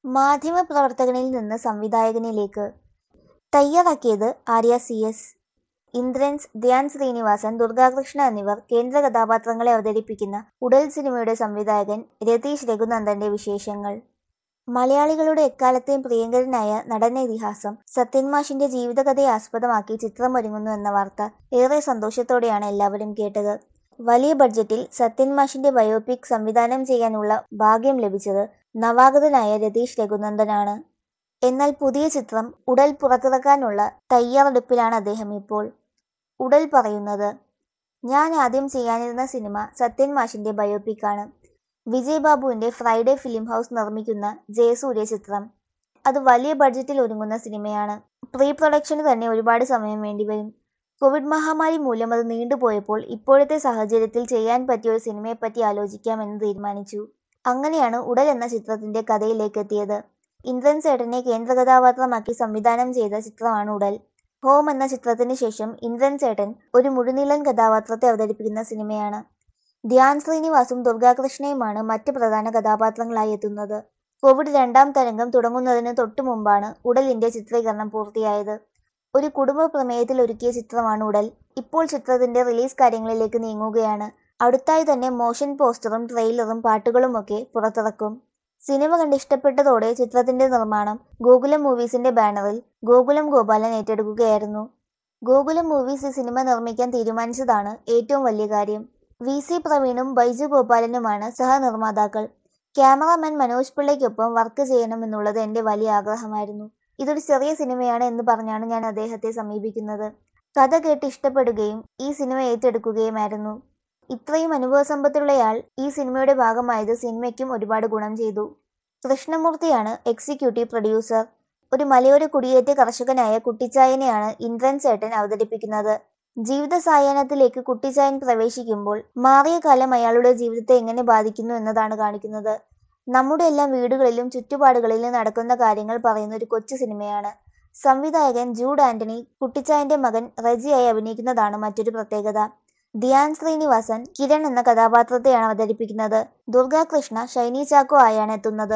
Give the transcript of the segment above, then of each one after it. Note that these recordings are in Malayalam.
മാധ്യമപ്രവർത്തകനിൽ നിന്ന് സംവിധായകനിലേക്ക് തയ്യാറാക്കിയത് ആര്യ സി എസ് ഇന്ദ്രൻസ് ധ്യാൻ ശ്രീനിവാസൻ ദുർഗാകൃഷ്ണ എന്നിവർ കേന്ദ്ര കഥാപാത്രങ്ങളെ അവതരിപ്പിക്കുന്ന ഉടൽ സിനിമയുടെ സംവിധായകൻ രതീഷ് രഘുനന്ദന്റെ വിശേഷങ്ങൾ മലയാളികളുടെ എക്കാലത്തെയും പ്രിയങ്കരനായ നടന ഇതിഹാസം സത്യൻ മാഷിന്റെ ജീവിതകഥയെ ആസ്പദമാക്കി ചിത്രമൊരുങ്ങുന്നു എന്ന വാർത്ത ഏറെ സന്തോഷത്തോടെയാണ് എല്ലാവരും കേട്ടത് വലിയ ബഡ്ജറ്റിൽ സത്യൻ മാഷിന്റെ ബയോപിക് സംവിധാനം ചെയ്യാനുള്ള ഭാഗ്യം ലഭിച്ചത് നവാഗതനായ രതീഷ് രഘുനന്ദനാണ് എന്നാൽ പുതിയ ചിത്രം ഉടൽ പുറത്തിറക്കാനുള്ള തയ്യാറെടുപ്പിലാണ് അദ്ദേഹം ഇപ്പോൾ ഉടൽ പറയുന്നത് ഞാൻ ആദ്യം ചെയ്യാനിരുന്ന സിനിമ സത്യൻ മാഷിന്റെ ബയോപിക് ആണ് വിജയ് ബാബുവിന്റെ ഫ്രൈഡേ ഫിലിം ഹൗസ് നിർമ്മിക്കുന്ന ജയസൂര്യ ചിത്രം അത് വലിയ ബഡ്ജറ്റിൽ ഒരുങ്ങുന്ന സിനിമയാണ് പ്രീ പ്രൊഡക്ഷന് തന്നെ ഒരുപാട് സമയം വേണ്ടിവരും കോവിഡ് മഹാമാരി മൂലം അത് നീണ്ടുപോയപ്പോൾ ഇപ്പോഴത്തെ സാഹചര്യത്തിൽ ചെയ്യാൻ പറ്റിയ ഒരു സിനിമയെപ്പറ്റി ആലോചിക്കാമെന്ന് തീരുമാനിച്ചു അങ്ങനെയാണ് ഉടൽ എന്ന ചിത്രത്തിന്റെ കഥയിലേക്ക് എത്തിയത് ഇന്ദ്രൻ സേട്ടനെ കേന്ദ്ര കഥാപാത്രമാക്കി സംവിധാനം ചെയ്ത ചിത്രമാണ് ഉടൽ ഹോം എന്ന ചിത്രത്തിന് ശേഷം ഇന്ദ്രൻ ചേട്ടൻ ഒരു മുഴുനീളൻ കഥാപാത്രത്തെ അവതരിപ്പിക്കുന്ന സിനിമയാണ് ധ്യാൻ ശ്രീനിവാസും ദുർഗാകൃഷ്ണയുമാണ് മറ്റ് പ്രധാന കഥാപാത്രങ്ങളായി എത്തുന്നത് കോവിഡ് രണ്ടാം തരംഗം തുടങ്ങുന്നതിന് തൊട്ടു മുമ്പാണ് ഉടലിന്റെ ചിത്രീകരണം പൂർത്തിയായത് ഒരു കുടുംബ പ്രമേയത്തിൽ ഒരുക്കിയ ചിത്രമാണ് ഉടൽ ഇപ്പോൾ ചിത്രത്തിന്റെ റിലീസ് കാര്യങ്ങളിലേക്ക് നീങ്ങുകയാണ് അടുത്തായി തന്നെ മോഷൻ പോസ്റ്ററും ട്രെയിലറും പാട്ടുകളുമൊക്കെ പുറത്തിറക്കും സിനിമ കണ്ട് ഇഷ്ടപ്പെട്ടതോടെ ചിത്രത്തിന്റെ നിർമ്മാണം ഗോകുലം മൂവീസിന്റെ ബാനറിൽ ഗോകുലം ഗോപാലൻ ഏറ്റെടുക്കുകയായിരുന്നു ഗോകുലം മൂവീസ് ഈ സിനിമ നിർമ്മിക്കാൻ തീരുമാനിച്ചതാണ് ഏറ്റവും വലിയ കാര്യം വി സി പ്രവീണും ബൈജു ഗോപാലനുമാണ് സഹനിർമ്മാതാക്കൾ ക്യാമറാമാൻ മനോജ് പിള്ളയ്ക്കൊപ്പം വർക്ക് ചെയ്യണമെന്നുള്ളത് എൻ്റെ വലിയ ആഗ്രഹമായിരുന്നു ഇതൊരു ചെറിയ സിനിമയാണ് എന്ന് പറഞ്ഞാണ് ഞാൻ അദ്ദേഹത്തെ സമീപിക്കുന്നത് കഥ കേട്ട് ഇഷ്ടപ്പെടുകയും ഈ സിനിമ ഏറ്റെടുക്കുകയുമായിരുന്നു ഇത്രയും അനുഭവസമ്പത്തുള്ളയാൾ ഈ സിനിമയുടെ ഭാഗമായത് സിനിമയ്ക്കും ഒരുപാട് ഗുണം ചെയ്തു കൃഷ്ണമൂർത്തിയാണ് എക്സിക്യൂട്ടീവ് പ്രൊഡ്യൂസർ ഒരു മലയോര കുടിയേറ്റ കർഷകനായ കുട്ടിച്ചായനെയാണ് ഇന്ദ്രൻ ചേട്ടൻ അവതരിപ്പിക്കുന്നത് ജീവിത സായാഹ്നത്തിലേക്ക് കുട്ടിച്ചായൻ പ്രവേശിക്കുമ്പോൾ മാറിയ കാലം അയാളുടെ ജീവിതത്തെ എങ്ങനെ ബാധിക്കുന്നു എന്നതാണ് കാണിക്കുന്നത് നമ്മുടെ എല്ലാം വീടുകളിലും ചുറ്റുപാടുകളിലും നടക്കുന്ന കാര്യങ്ങൾ പറയുന്ന ഒരു കൊച്ചു സിനിമയാണ് സംവിധായകൻ ജൂഡ് ആന്റണി കുട്ടിച്ചായന്റെ മകൻ റജിയായി അഭിനയിക്കുന്നതാണ് മറ്റൊരു പ്രത്യേകത ധ്യാൻ ശ്രീനിവാസൻ കിരൺ എന്ന കഥാപാത്രത്തെയാണ് അവതരിപ്പിക്കുന്നത് ദുർഗാകൃഷ്ണ ഷൈനി ചാക്കോ ആയാണ് എത്തുന്നത്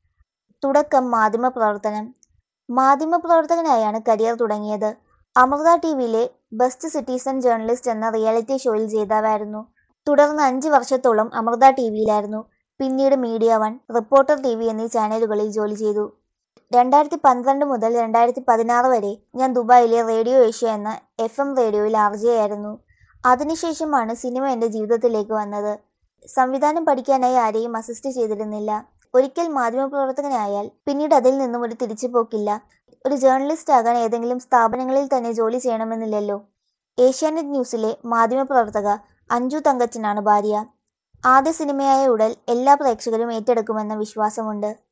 തുടക്കം മാധ്യമപ്രവർത്തനം മാധ്യമപ്രവർത്തകനായാണ് കരിയർ തുടങ്ങിയത് അമൃത ടി വിയിലെ ബെസ്റ്റ് സിറ്റിസൺ ജേർണലിസ്റ്റ് എന്ന റിയാലിറ്റി ഷോയിൽ ജേതാവായിരുന്നു തുടർന്ന് അഞ്ച് വർഷത്തോളം അമൃത ടി വിയിലായിരുന്നു പിന്നീട് media one reporter T V എന്നീ ചാനലുകളിൽ ജോലി ചെയ്തു രണ്ടായിരത്തി പന്ത്രണ്ട് മുതൽ രണ്ടായിരത്തി പതിനാറ് വരെ ഞാൻ ദുബായിലെ റേഡിയോ ഏഷ്യ എന്ന എഫ് എം റേഡിയോയിൽ ആർജയായിരുന്നു അതിനുശേഷമാണ് സിനിമ എൻ്റെ ജീവിതത്തിലേക്ക് വന്നത് സംവിധാനം പഠിക്കാനായി ആരെയും അസിസ്റ്റ് ചെയ്തിരുന്നില്ല ഒരിക്കൽ മാധ്യമപ്രവർത്തകനായാൽ പിന്നീട് അതിൽ നിന്നും ഒരു തിരിച്ചുപോക്കില്ല ഒരു ജേർണലിസ്റ്റ് ആകാൻ ഏതെങ്കിലും സ്ഥാപനങ്ങളിൽ തന്നെ ജോലി ചെയ്യണമെന്നില്ലല്ലോ ഏഷ്യാനെറ്റ് ന്യൂസിലെ മാധ്യമപ്രവർത്തക അഞ്ജു തങ്കച്ചനാണ് ഭാര്യ ആദ്യ സിനിമയായ ഉടൽ എല്ലാ പ്രേക്ഷകരും ഏറ്റെടുക്കുമെന്ന വിശ്വാസമുണ്ട്